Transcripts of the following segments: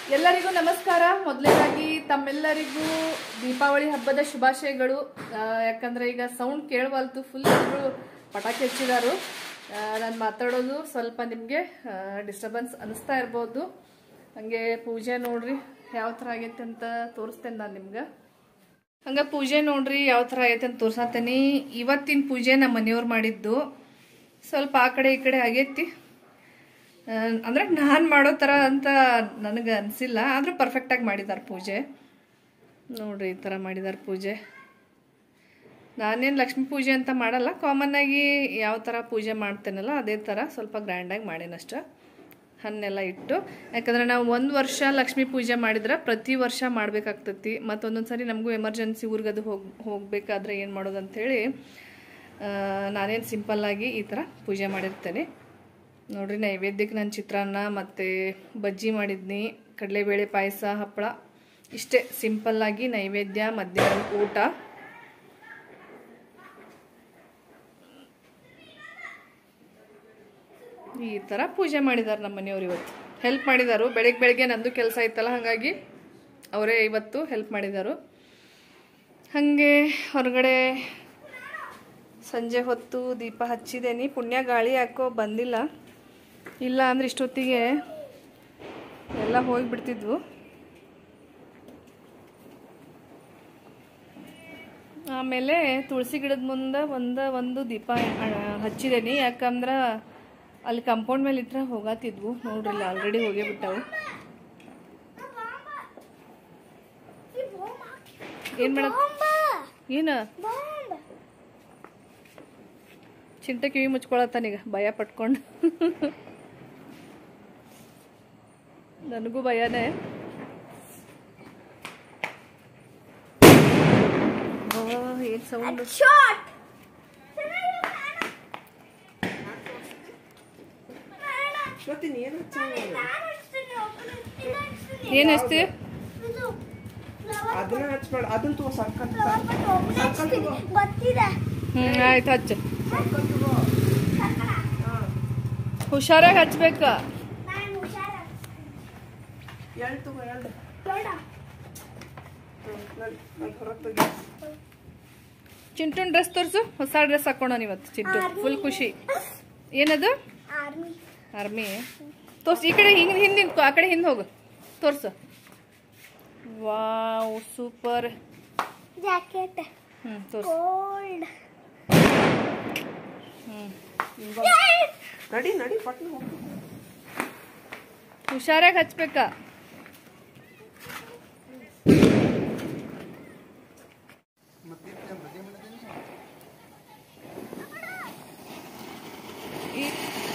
ಎಲ್ಲರಿಗೂ ನಮಸ್ಕಾರ ಮೊದಲನೇದಾಗಿ ತಮ್ಮೆಲ್ಲರಿಗೂ ದೀಪಾವಳಿ ಹಬ್ಬದ ಶುಭಾಶಯಗಳು ಆ, ಯಾಕಂದ್ರೆ ಈಗ ಸೌಂಡ್ ಕೇಳವಲ್ತು ಫುಲ್ ಎಲ್ಲರೂ ಪಟಾಕಿ ಹಚ್ಚಿದಾರು ನಾನು ಮಾತಾಡೋದು ಸ್ವಲ್ಪ ನಿಮಗೆ ಡಿಸ್ಟರ್ಬೆನ್ಸ್ ಅನಿಸ್ತಾ ಇರ್ಬೋದು ಹಂಗೆ ಪೂಜೆ ನೋಡ್ರಿ ಯಾವ ಥರ ಆಗೈತೆ ಅಂತ ತೋರಿಸ್ತೇನೆ ನಾನು ನಿಮ್ಗೆ ಹಂಗ ಪೂಜೆ ನೋಡ್ರಿ ಯಾವ ಥರ ಆಗೈತೆ ಅಂತ ತೋರ್ಸತ್ತೇನಿ ಇವತ್ತಿನ ಪೂಜೆ ನಮ್ಮ ಮನೆಯವ್ರು ಮಾಡಿದ್ದು ಸ್ವಲ್ಪ ಆ ಕಡೆ ಈ ಕಡೆ ಆಗೈತಿ ಆ, ಅಂದ್ರೆ ನಾನು ಮಾಡೋ ಥರ ಅಂತ ನನಗೆ ಅನಿಸಿಲ್ಲ ಆದರೂ ಪರ್ಫೆಕ್ಟಾಗಿ ಮಾಡಿದ್ದಾರೆ ಪೂಜೆ ನೋಡ್ರಿ ಈ ಥರ ಮಾಡಿದ್ದಾರೆ ಪೂಜೆ ನಾನೇನು ಲಕ್ಷ್ಮೀ ಪೂಜೆ ಅಂತ ಮಾಡಲ್ಲ ಕಾಮನ್ ಆಗಿ ಯಾವ ಥರ ಪೂಜೆ ಮಾಡ್ತೇನಲ್ಲ ಅದೇ ಥರ ಸ್ವಲ್ಪ ಗ್ರ್ಯಾಂಡಾಗಿ ಮಾಡೇನಷ್ಟ ಹಣ್ಣೆಲ್ಲ ಇಟ್ಟು ಯಾಕಂದ್ರೆ ನಾವು ಒಂದು ವರ್ಷ ಲಕ್ಷ್ಮೀ ಪೂಜೆ ಮಾಡಿದ್ರೆ ಪ್ರತಿ ವರ್ಷ ಮಾಡಬೇಕಾಗ್ತೈತಿ ಮತ್ತು ಒಂದೊಂದು ಸರಿ ನಮಗೂ ಎಮರ್ಜೆನ್ಸಿ ಊರಿಗದು ಹೋಗಿ ಹೋಗಬೇಕಾದ್ರೆ ಏನು ಮಾಡೋದು ಅಂಥೇಳಿ ನಾನೇನು ಸಿಂಪಲ್ಲಾಗಿ ಈ ಥರ ಪೂಜೆ ಮಾಡಿರ್ತೇನೆ ನೋಡ್ರಿ ನೈವೇದ್ಯಕ್ಕೆ ನಾನು ಚಿತ್ರಾನ್ನ ಮತ್ತು ಬಜ್ಜಿ ಮಾಡಿದ್ನಿ ಕಡಲೆಬೇಳೆ ಪಾಯಸ ಹಪ್ಪಳ ಇಷ್ಟೇ ಸಿಂಪಲ್ಲಾಗಿ ನೈವೇದ್ಯ ಮಧ್ಯಾಹ್ನ ಊಟ ಈ ಥರ ಪೂಜೆ ಮಾಡಿದ್ದಾರೆ ನಮ್ಮ ಮನೆಯವ್ರು ಇವತ್ತು ಹೆಲ್ಪ್ ಮಾಡಿದಾರು ಬೆಳಗ್ಗೆ ಬೆಳಗ್ಗೆ ನಂದು ಕೆಲಸ ಇತ್ತಲ್ಲ ಹಾಗಾಗಿ ಅವರೇ ಇವತ್ತು ಹೆಲ್ಪ್ ಮಾಡಿದರು ಹಾಗೆ ಹೊರಗಡೆ ಸಂಜೆ ಹೊತ್ತು ದೀಪ ಹಚ್ಚಿದೇನಿ ಪುಣ್ಯ ಗಾಳಿ ಯಾಕೋ ಬಂದಿಲ್ಲ ಇಲ್ಲ ಅಂದ್ರೆ ಇಷ್ಟೊತ್ತಿಗೆ ಎಲ್ಲ ಹೋಗಿಬಿಡ್ತಿದ್ವು ಆಮೇಲೆ ತುಳಸಿ ಗಿಡದ ಮುಂದೆ ಒಂದು ಒಂದು ದೀಪ ಹಚ್ಚಿದೇನಿ ಯಾಕಂದ್ರೆ ಅಲ್ಲಿ ಕಂಪೌಂಡ್ ಮೇಲೆ ಇಟ್ರೆ ಹೋಗತ್ತಿದ್ವು ನೋಡ್ರಿಲ್ಲ ಆಲ್ರೆಡಿ ಹೋಗೇ ಬಿಟ್ಟವು ಏನ್ ಮಾಡ ಏನ ಚಿಂತೆ ಕಿವಿ ಮುಚ್ಕೊಳತ್ತಾನೀಗ ಭಯ ಪಟ್ಕೊಂಡು ನನಗೂ ಭಯನೇ ಓ, ಏನ್ ಸೌಂಡ್ ಏನ್ ಹಚ್ತಿ ಅದನ್ನ ಹಚ್ಬೇಡ ಅದನ್ನ ತಗೋ ಸರ್ಕಲ್ ಗೊತ್ತಿದೆ ಹ್ಮ್ ಆಯ್ತು ಹಚ್ಚ ಸರ್ಕಲ್ ತಗೋ ಹುಷಾರಾಗಿ ಹಚ್ಬೇಕ ನಾನು ಹುಷಾರ ಎಳ್ ತಗೋ ಎಳ್ ಬೇಡ ಹೊರಗೆ ತೆಗಿ ಚಿಂಟುನ್ ಡ್ರೆಸ್ ತೋರ್ಸು ಹೊಸ ಡ್ರೆಸ್ ಹಾಕೋಣ ಇವತ್ತು ಚಿಂಟು ಫುಲ್ ಖುಷಿ ಏನದು ಆರ್ಮಿ ಆರ್ಮಿ ತೋರ್ಸು ಈ ಕಡೆ ಹಿಂಗ್ ಹಿಂದೆ ನಿಂತ್ಕೊ ಆ ಕಡೆ ಹಿಂದೆ ಹೋಗು ತೋರ್ಸು ವಾವ್ ಸೂಪರ್ ಜಾಕೆಟ್ ಹ್ಮ್ ತೋರ್ಸು ಕೋಲ್ಡ್ ಹ್ಮ್ ನಡಿ ನಡಿ ಪಟ್ನ ಹೋಗು ಹುಷಾರಾಗಿ ಹಚ್ಬೇಕಾ ಈ-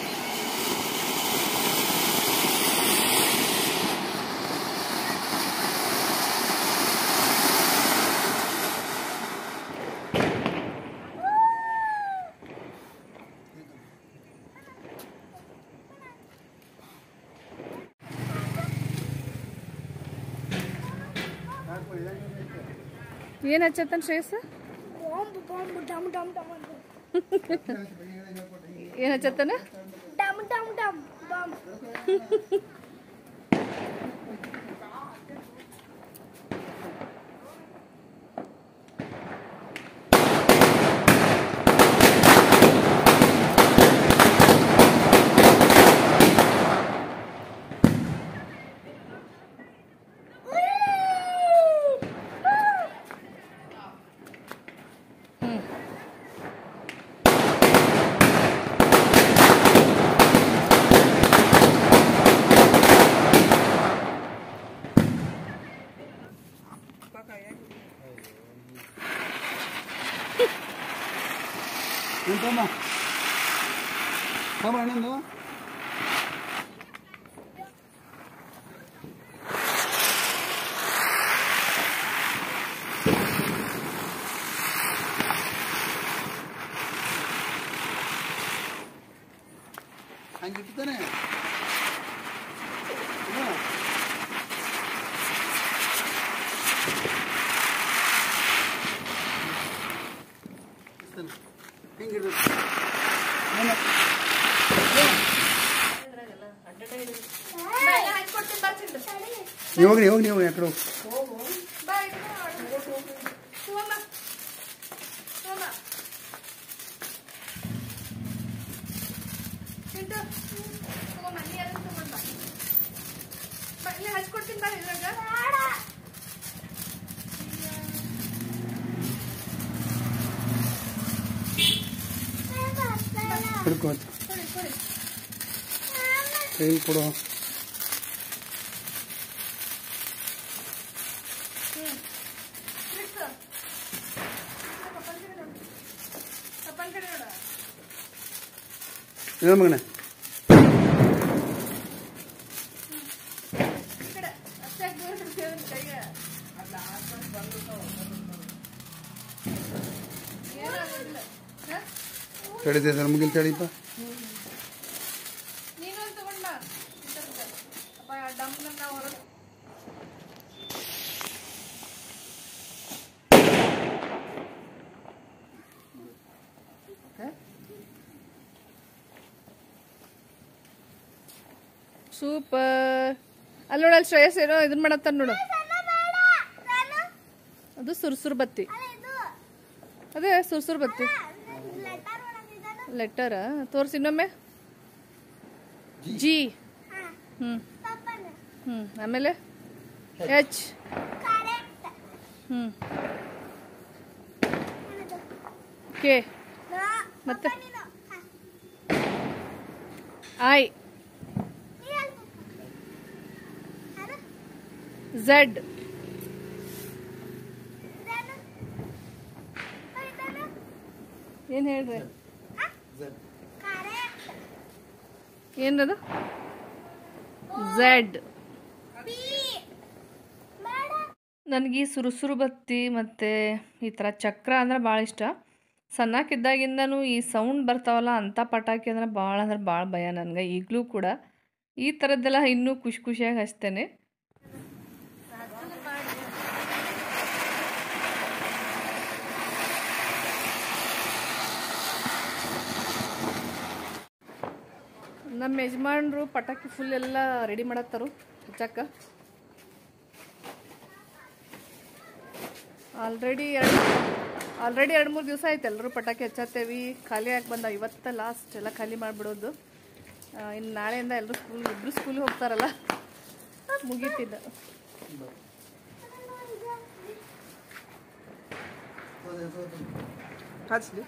ಏನ್ ಹಚ್ಚತ್ತನ್ ಶ್ರೇಯಸ್ ಬಾಂಬ್ ಬಾಂಬ್ ಡಮ್ ಡಮ್ ಡಮ್ ಅಂತ ಏನ್ ಹಚ್ಚತ್ತನ ಡಮ್ ಡಮ್ ಡಮ್ ಬಾಂಬ್ ಹ್ಮ್ ಎಂತಮ್ಮ ಬಾಬಾ ಅಣ್ಣಂದು ಹಂಗಿರ್ತಾನೆ ಹಿಂಗಿರ್ಬೇಕು ನೀವು ಹೋಗ್ರಿ ಹೋಗಿ ನೀವು ಯಾಕಡೆ ಹೋಗಿ ಬಾ ಇದು ಮಾಡು. ತಗೊಂಬಾ. ತಗೊಂಬಾ. ತಿಂದು. ತಗೊಂಬಾ, ನೀ ಅದನ್ನ ತಗೊಂಬಾ. ಬಾ, ಇಲ್ಲೇ ಹಚ್ಕೊಡ್ತೀನಿ ಬಾ ಇದ್ರಾಗ. ಹಿಡ್ಕೊ ಕೊಡಿ, ಕೊಡಿ. ಕೈ ಕೊಡು ಹ್ಮ್. ಬಿಡ್ಸು. ಪಪ್ಪನ್ ಕಡೆ ನೋಡು. ಪಪ್ಪನ್ ಕಡೆ ನೋಡು. ಏನೋ ಮಗನೇ ಈ ಕಡೆ. ಅಷ್ಟೇ ದೂರ ಇಡ್ತೀವಿ ಅವ್ನ್ ಕೈಗೆ. ಏನಾಗೋದಿಲ್ಲ. ಹ? ತಡಿದೆ ಸರ್ ಮುಗಿಲ್ ತಡಿಪ್ಪ ನೀನು ಒಂದ್ ತಗೊಂಡ್ ಬಾ. ಇಂಥದ್ದು. ಅಪ್ಪ, ಆ ಡಂಪ್ನ ನಾವು ಹೊರಗೆ ಸೂಪರ್ ಅಲ್ಲಿ ನೋಡಲ್ಲಿ ಶ್ರೇಯಸ್ ಏನೋ ಇದನ್ನ ಮಾಡತ್ತಾನ ನೋಡು ಅದು ಸುರ್ಸುರ್ ಬತ್ತಿ ಅದೇ ಸುರ್ಸುರ್ ಬತ್ತಿ ಲೆಟರ್ ತೋರ್ಸಿ ಇನ್ನೊಮ್ಮೆ ಜಿ ಹ್ಮ್ ಹ್ಮ್ ಆಮೇಲೆ ಎಚ್ ಹ್ಮ್ ಕೆ ಮತ್ತೆ ಐ ಝೆಡ್ ಏನ್ ಹೇಳ್ರಿ ಏನದು ಝೆಡ್ ನನಗೆ ಈ ಸುರುಸುರು ಬತ್ತಿ ಮತ್ತು ಈ ಥರ ಚಕ್ರ ಅಂದ್ರೆ ಭಾಳ ಇಷ್ಟ ಸಣ್ಣಕ್ಕಿದ್ದಾಗಿಂದನೂ ಈ ಸೌಂಡ್ ಬರ್ತಾವಲ್ಲ ಅಂಥ ಪಟಾಕಿ ಅಂದ್ರೆ ಭಾಳ ಅಂದ್ರೆ ಭಾಳ ಭಯ ನನಗೆ ಈಗಲೂ ಕೂಡ ಈ ಥರದ್ದೆಲ್ಲ ಇನ್ನೂ ಖುಷಿ ಖುಷಿಯಾಗಿ ಹಚ್ತೇನೆ ನಮ್ಮ ಯಜಮಾನ್ರು ಪಟಾಕಿ ಫುಲ್ ಎಲ್ಲ ರೆಡಿ ಮಾಡತ್ತಾರು ಹಚ್ಚಕ್ಕ ಆಲ್ರೆಡಿ ಎರಡು ಆಲ್ರೆಡಿ ಎರಡು ಮೂರು ದಿವಸ ಆಯ್ತು ಎಲ್ಲರೂ ಪಟಾಕಿ ಹಚ್ಚತ್ತೇವಿ ಖಾಲಿ ಆಗಿ ಬಂದ ಇವತ್ತ ಲಾಸ್ಟ್ ಎಲ್ಲ ಖಾಲಿ ಮಾಡಿಬಿಡೋದು ಇನ್ನು ನಾಳೆಯಿಂದ ಎಲ್ಲರೂ ಸ್ಕೂಲ್ ಇಬ್ಬರು ಸ್ಕೂಲಿಗೆ ಹೋಗ್ತಾರಲ್ಲ ಮುಗೀತಿಲ್ಲ ಹಚ್ಲಿ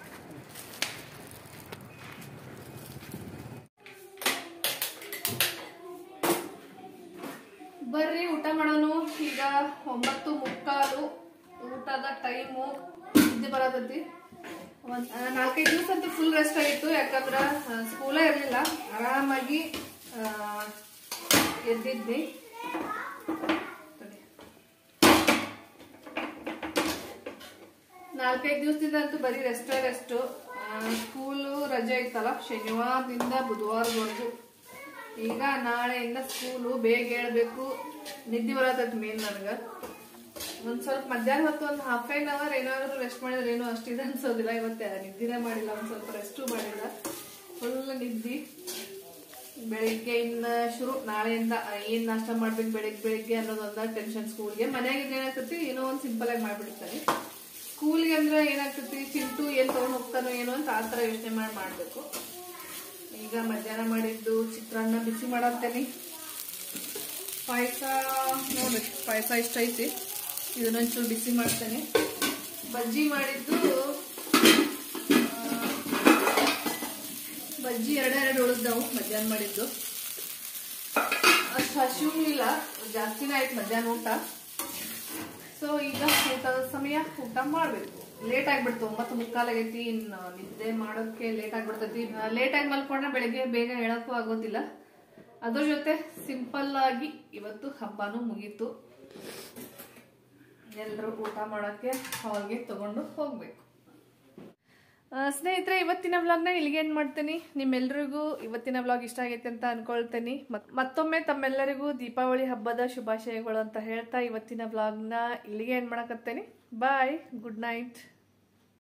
ಬರ್ರಿ ಊಟ ಮಾಡೋನು ಈಗ ಒಂಬತ್ತು ಮುಕ್ಕಾಲು ಊಟದ ಟೈಮು ನಿದ್ದೆ ಬರತೈತಿ ಒಂದ್ ಆ, ನಾಲ್ಕೈದು ದಿವಸ ಅಂತೂ ಫುಲ್ ರೆಸ್ಟ್ ಆಗಿತ್ತು ಯಾಕಂದ್ರ ಸ್ಕೂಲೇ ಇರಲಿಲ್ಲ ಆರಾಮಾಗಿ ಆ, ಎದ್ದಿದ್ನಿ ತಡಿ. ನಾಲ್ಕೈದು ದಿವಸದಿಂದ ಅಂತೂ ಬರೀ ರೆಸ್ಟೇ ರೆಸ್ಟು ಸ್ಕೂಲು ರಜೆ ಇತ್ತಲ್ಲ ಶನಿವಾರದಿಂದ ಬುಧವಾರದವರೆಗೂ ಈಗ ನಾಳೆಯಿಂದ ಸ್ಕೂಲು ಬೇಗ ಹೇಳ್ಬೇಕು ನಿದ್ದೆ ಬರತೈತಿ ಮೇನ್ ನನಗೆ ಒಂದ್ ಸ್ವಲ್ಪ ಮಧ್ಯಾಹ್ನ ಹೊತ್ತು ಒಂದು ಹಾಫ್ ಆನ್ ಅವರ್ ಏನಾದ್ರು ರೆಸ್ಟ್ ಮಾಡಿದ್ರೆ ಏನೋ ಅಷ್ಟಿದೆ ಅನ್ಸೋದಿಲ್ಲ ಇವತ್ತೆ ನಿದ್ದಿನೇ ಮಾಡಿಲ್ಲ ಒಂದ್ ಸ್ವಲ್ಪ ರೆಸ್ಟು ಮಾಡಿಲ್ಲ ಫುಲ್ ನಿದ್ದಿ ಬೆಳಿಗ್ಗೆ ಇನ್ನ ಶುರು ನಾಳೆಯಿಂದ ಏನ್ ನಾಷ್ಟ ಮಾಡ್ಬೇಕು ಬೆಳಿಗ್ಗೆ ಬೆಳಿಗ್ಗೆ ಅನ್ನೋದೊಂದ ಟೆನ್ಷನ್ ಸ್ಕೂಲ್ಗೆ ಮನ್ಯಾಗ ಏನಾಗ್ತೈತಿ ಏನೋ ಒಂದ್ ಸಿಂಪಲ್ ಆಗಿ ಮಾಡ್ಬಿಡ್ತಾರೆ ಸ್ಕೂಲ್ಗೆ ಅಂದ್ರೆ ಏನಾಗ್ತೈತಿ ಚಿಂಟು ಏನ್ ತಗೊಂಡ್ ಹೋಗ್ತಾನೋ ಏನೋ ಅಂತ ಆ ತರ ಯೋಚನೆ ಮಾಡಿ ಮಾಡ್ಬೇಕು ಈಗ ಮಧ್ಯಾಹ್ನ ಮಾಡಿದ್ದು ಚಿತ್ರಾನ್ನ ಬಿಸಿ ಮಾಡತ್ತೇನಿ ಪಾಯಸ ನೋಡ್ರಿ ಪಾಯಸ ಇಷ್ಟ ಐತಿ ಇದನ್ನೊಂಚೂರು ಬಿಸಿ ಮಾಡ್ತೇನೆ ಬಜ್ಜಿ ಮಾಡಿದ್ದು ಆ, ಬಜ್ಜಿ ಎರಡೆರಡು ಉಳಿದವು ಮಧ್ಯಾಹ್ನ ಮಾಡಿದ್ದು ಅಷ್ಟು ಹಸಿವು ಇಲ್ಲ ಜಾಸ್ತಿನೇ ಆಯ್ತು ಮಧ್ಯಾಹ್ನ ಊಟ ಸೊ ಈಗ ಊಟದ ಸಮಯ ಊಟ ಮಾಡ್ಬೇಕು ಲೇಟ್ ಆಗ್ಬಿಡ್ತು ಒಂಬತ್ತು ಮುಕ್ಕಾಲಾಗೈತಿ ಇನ್ನು ನಿದ್ದೆ ಮಾಡೋಕ್ಕೆ ಲೇಟ್ ಆಗ್ಬಿಡ್ತೈತಿ ಲೇಟ್ ಆಗಿ ಮಲ್ಕೊಂಡ್ರೆ ಬೆಳಿಗ್ಗೆ ಬೇಗ ಹೇಳಕ್ಕೂ ಆಗೋದಿಲ್ಲ ಅದ್ರ ಜೊತೆ ಸಿಂಪಲ್ ಆಗಿ ಇವತ್ತು ಹಬ್ಬನೂ ಮುಗೀತು ಎಲ್ಲರೂ ಊಟ ಮಾಡೋಕ್ಕೆ ಹಾಲ್ಗೆ ತಗೊಂಡು ಹೋಗ್ಬೇಕು ಆ, ಸ್ನೇಹಿತರೆ ಇವತ್ತಿನ ವ್ಲಾಗ್ನ ಇಲ್ಲಿಗೆ ಏನು ಮಾಡ್ತೀನಿ ನಿಮ್ಮೆಲ್ರಿಗೂ ಇವತ್ತಿನ ವ್ಲಾಗ್ ಇಷ್ಟ ಆಗೈತೆ ಅಂತ ಅನ್ಕೊಳ್ತೀನಿ ಮತ್- ಮತ್ತೊಮ್ಮೆ ತಮ್ಮೆಲ್ಲರಿಗೂ ದೀಪಾವಳಿ ಹಬ್ಬದ ಶುಭಾಶಯಗಳು ಅಂತ ಹೇಳ್ತಾ ಇವತ್ತಿನ ವ್ಲಾಗ್ನ ಇಲ್ಲಿಗೆ ಏನು ಮಾಡಕತ್ತೇನಿ ಬಾಯ್ ಗುಡ್ ನೈಟ್